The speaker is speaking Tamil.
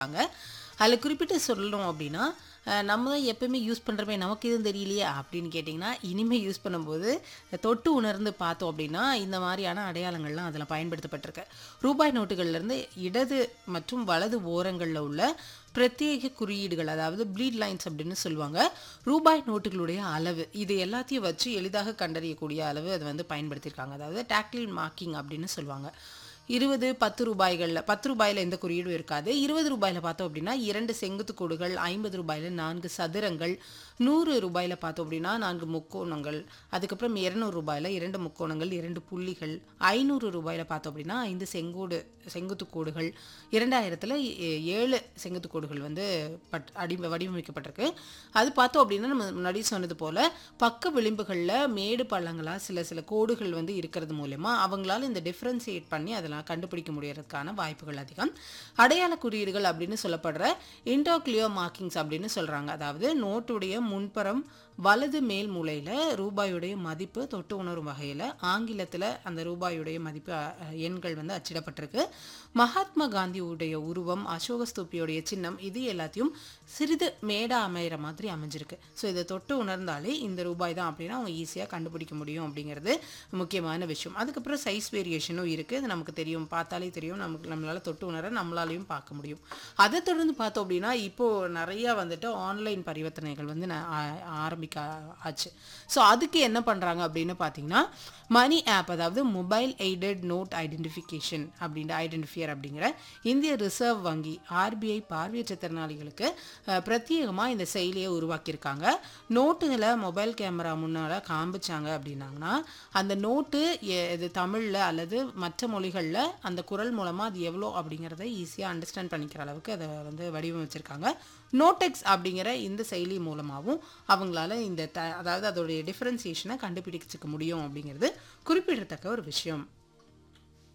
இருக்காங்க அதில் குறிப்பிட்டு சொல்லணும் அப்படின்னா அஹ், நம்ம தான் எப்பவுமே யூஸ் பண்ணுறமே நமக்கு எதுவும் தெரியலையே அப்படின்னு கேட்டிங்கன்னா இனிமேல் யூஸ் பண்ணும்போது தொட்டு உணர்ந்து பார்த்தோம் அப்படின்னா இந்த மாதிரியான அடையாளங்கள்லாம் அதில் பயன்படுத்தப்பட்டிருக்கு ரூபாய் நோட்டுகள்லேருந்து இடது மற்றும் வலது ஓரங்களில் உள்ள பிரத்யேக குறியீடுகள் அதாவது ப்ளீட் லைன்ஸ் அப்படின்னு சொல்லுவாங்க ரூபாய் நோட்டுகளுடைய அளவு இது எல்லாத்தையும் வச்சு எளிதாக கண்டறியக்கூடிய அளவு அது வந்து பயன்படுத்தியிருக்காங்க அதாவது டாக்டில் மார்க்கிங் அப்படின்னு சொல்லுவாங்க இருபது பத்து ரூபாய்களில் பத்து ரூபாயில் எந்த குறியீடும் இருக்காது இருபது ரூபாயில் பார்த்தோம் அப்படின்னா இரண்டு செங்குத்து கோடுகள் ஐம்பது ரூபாயில் நான்கு சதுரங்கள் நூறு ரூபாயில் பார்த்தோம் அப்படின்னா நான்கு முக்கோணங்கள் அதுக்கப்புறம் இரநூறு ரூபாயில் இரண்டு முக்கோணங்கள் இரண்டு புள்ளிகள் ஐநூறு ரூபாயில் பார்த்தோம் அப்படின்னா ஐந்து செங்கோடு செங்குத்து கோடுகள் இரண்டாயிரத்தில் ஏழு செங்குத்து கோடுகள் வந்து பட் அடி வடிவமைக்கப்பட்டிருக்கு அது பார்த்தோம் அப்படின்னா நம்ம முன்னாடி சொன்னது போல் பக்க விளிம்புகளில் மேடு பள்ளங்களா சில சில கோடுகள் வந்து இருக்கிறது மூலயமா அவங்களால இந்த டிஃப்ரென்சியேட் பண்ணி அதெல்லாம் கண்டுபிடிக்க முடியறதுக்கான வாய்ப்புகள் அதிகம் அடையாள குறியீடுகள் அப்படின்னு சொல்லப்படுற இன்டோக்ளியோ மார்க்கிங்ஸ் அப்படின்னு சொல்கிறாங்க அதாவது நோட்டுடைய முன்புறம் வலது மேல் மூலையில் ரூபாயுடைய மதிப்பு தொட்டு உணரும் வகையில் ஆங்கிலத்தில் அந்த ரூபாயுடைய மதிப்பு அஹ், எண்கள் வந்து அச்சிடப்பட்டிருக்கு மகாத்மா காந்தியுடைய உருவம் அசோக ஸ்தூபியோடைய சின்னம் இது எல்லாத்தையும் சிறிது மேடா அமையிற மாதிரி அமைஞ்சிருக்கு ஸோ இதை தொட்டு உணர்ந்தாலே இந்த ரூபாய் தான் அப்படின்னா அவங்க ஈஸியாக கண்டுபிடிக்க முடியும் அப்படிங்கிறது முக்கியமான விஷயம் அதுக்கப்புறம் சைஸ் வேரியேஷனும் இருக்குது இது நமக்கு தெரியும் பார்த்தாலே தெரியும் நமக்கு நம்மளால் தொட்டு உணர நம்மளாலையும் பார்க்க முடியும் அதை தொடர்ந்து பார்த்தோம் அப்படின்னா இப்போது நிறையா வந்துட்டு ஆன்லைன் பரிவர்த்தனைகள் வந்து ந- ஆ- ஆரம்பிக்க ஆச்சு ஸோ அதுக்கு என்ன பண்ணுறாங்க அப்படின்னு பார்த்தீங்கன்னா மணி ஆப் அதாவது மொபைல் எய்டட் நோட் ஐடென்டிஃபிகேஷன் அப்படின்ற ஐடென்டிஃபியர் அப்படிங்கிற இந்திய ரிசர்வ் வங்கி ஆர்பிஐ பார்வையற்ற திறனாளிகளுக்கு அஹ், பிரத்யேகமா இந்த செயலியை உருவாக்கியிருக்காங்க நோட்டுகளை மொபைல் கேமரா முன்னால் காமிச்சாங்க அப்படின்னாங்கன்னா அந்த நோட்டு எ- இது தமிழில் அல்லது மற்ற மொழிகளில் அந்த குரல் மூலமாக அது எவ்வளோ அப்படிங்கிறத ஈஸியாக அண்டர்ஸ்டாண்ட் பண்ணிக்கிற அளவுக்கு அதை வந்து வடிவமைச்சிருக்காங்க நோட்டெக்ஸ் அப்படிங்கிற இந்த செயலி மூலமாகவும் அவங்களால இந்த த அதாவது அதோடைய டிஃப்ரென்சியேஷனை கண்டுபிடிச்சிக்க முடியும் அப்படிங்கிறது குறிப்பிடத்தக்க ஒரு விஷயம்